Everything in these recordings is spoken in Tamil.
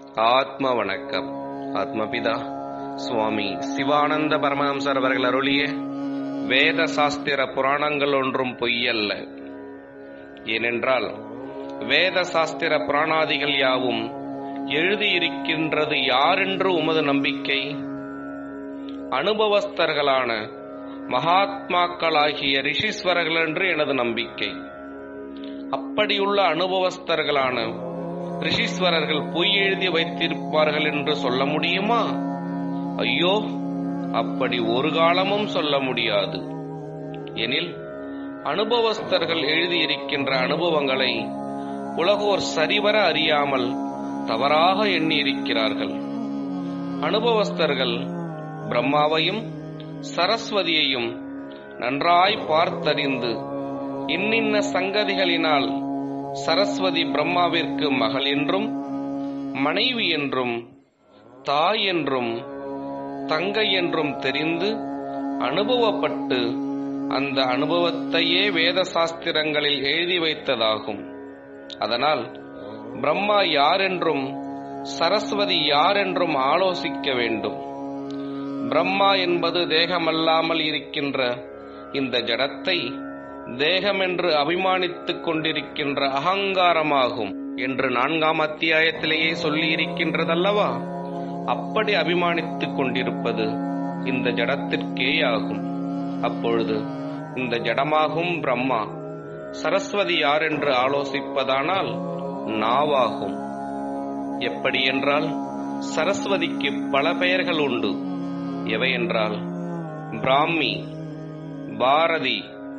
ஆத்ம வணக்கம் ஆத்மபிதா சுவாமி சிவானந்த பரமஹம்சர் அவர்கள் அருளிய வேத சாஸ்திர புராணங்கள் ஒன்றும் பொய்யல்ல ஏனென்றால் வேத சாஸ்திர புராணாதிகள் யாவும் எழுதியிருக்கின்றது யாரென்று உமது நம்பிக்கை அனுபவஸ்தர்களான மகாத்மாக்களாகிய ரிஷீஸ்வரர்கள் என்று எனது நம்பிக்கை அப்படியுள்ள அனுபவஸ்தர்களான ரிஷீஸ்வரர்கள் பொய் எழுதி வைத்திருப்பார்கள் என்று சொல்ல முடியுமா ஐயோ அப்படி ஒரு காலமும் சொல்ல முடியாது எனில் அனுபவஸ்தர்கள் எழுதியிருக்கின்ற அனுபவங்களை உலகோர் சரிவர அறியாமல் தவறாக எண்ணியிருக்கிறார்கள் அனுபவஸ்தர்கள் பிரம்மாவையும் சரஸ்வதியையும் நன்றாய் பார்த்தறிந்து இன்னின்ன சங்கதிகளினால் சரஸ்வதி பிரம்மாவிற்கு மகள் என்றும் மனைவி என்றும் தாய் என்றும் தங்கை என்றும் தெரிந்து அனுபவப்பட்டு அந்த அனுபவத்தையே வேத சாஸ்திரங்களில் எழுதி வைத்ததாகும் அதனால் பிரம்மா யாரென்றும் சரஸ்வதி யாரென்றும் ஆலோசிக்க வேண்டும் பிரம்மா என்பது தேகமல்லாமல் இருக்கின்ற இந்த ஜடத்தை தேகமென்று அபிமானித்துக் கொண்டிருக்கின்ற அகங்காரமாகும் என்று நான்காம் அத்தியாயத்திலேயே சொல்லியிருக்கின்றதல்லவா அப்படி அபிமானித்துக் கொண்டிருப்பது இந்த ஜடத்திற்கேயாகும் அப்பொழுது இந்த ஜடமாகும் பிரம்மா சரஸ்வதி யார் என்று ஆலோசிப்பதானால் நாவாகும் எப்படி என்றால் சரஸ்வதிக்கு பல பெயர்கள் உண்டு எவை என்றால் பிராமி பாரதி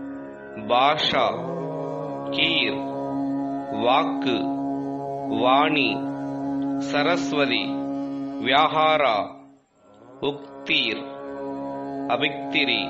பாஷா கீர் வாக்கு வாணி சரஸ்வதி வியாகாரா உக்தீர் அபிக்திரி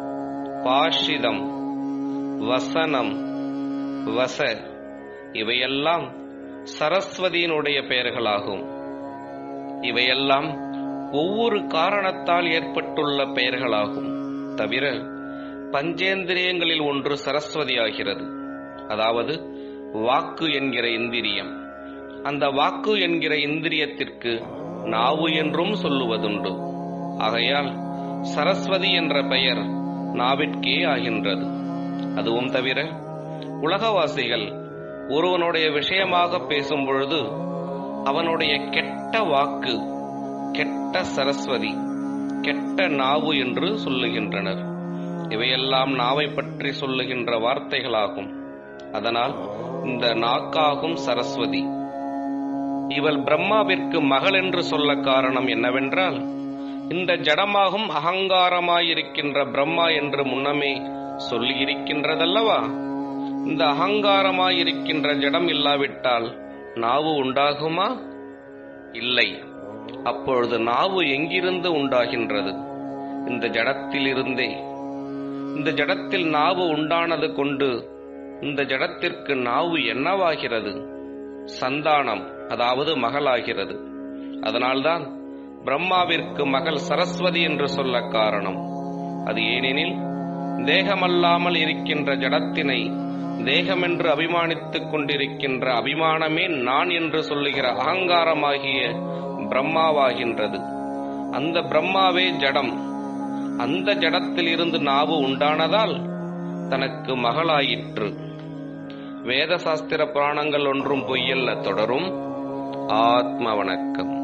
பாஷிதம் வசனம் வச இவையெல்லாம் சரஸ்வதியினுடைய பெயர்களாகும் இவையெல்லாம் ஒவ்வொரு காரணத்தால் ஏற்பட்டுள்ள பெயர்களாகும் தவிர பஞ்சேந்திரியங்களில் ஒன்று சரஸ்வதி ஆகிறது அதாவது வாக்கு என்கிற இந்திரியம் அந்த வாக்கு என்கிற இந்திரியத்திற்கு நாவு என்றும் சொல்லுவதுண்டு ஆகையால் சரஸ்வதி என்ற பெயர் நாவிற்கே ஆகின்றது அதுவும் தவிர உலகவாசிகள் ஒருவனுடைய விஷயமாக பேசும் பொழுது அவனுடைய கெட்ட வாக்கு கெட்ட சரஸ்வதி கெட்ட நாவு என்று சொல்லுகின்றனர் இவையெல்லாம் நாவை பற்றி சொல்லுகின்ற வார்த்தைகளாகும் அதனால் இந்த நாக்காகும் சரஸ்வதி இவள் பிரம்மாவிற்கு மகள் என்று சொல்ல காரணம் என்னவென்றால் இந்த ஜடமாகும் அகங்காரமாயிருக்கின்ற பிரம்மா என்று முன்னமே சொல்லியிருக்கின்றதல்லவா இந்த அகங்காரமாயிருக்கின்ற ஜடம் இல்லாவிட்டால் நாவு உண்டாகுமா இல்லை அப்பொழுது நாவு எங்கிருந்து உண்டாகின்றது இந்த ஜடத்திலிருந்தே இந்த ஜடத்தில் நாவு உண்டானது கொண்டு இந்த ஜடத்திற்கு நாவு என்னவாகிறது சந்தானம் அதாவது மகளாகிறது அதனால்தான் பிரம்மாவிற்கு மகள் சரஸ்வதி என்று சொல்ல காரணம் அது ஏனெனில் தேகமல்லாமல் இருக்கின்ற ஜடத்தினை தேகமென்று அபிமானித்துக் கொண்டிருக்கின்ற அபிமானமே நான் என்று சொல்லுகிற அகங்காரமாகிய பிரம்மாவாகின்றது அந்த பிரம்மாவே ஜடம் அந்த ஜடத்தில் இருந்து நாவு உண்டானதால் தனக்கு மகளாயிற்று வேத சாஸ்திர புராணங்கள் ஒன்றும் பொய்யல்ல தொடரும் ஆத்ம வணக்கம்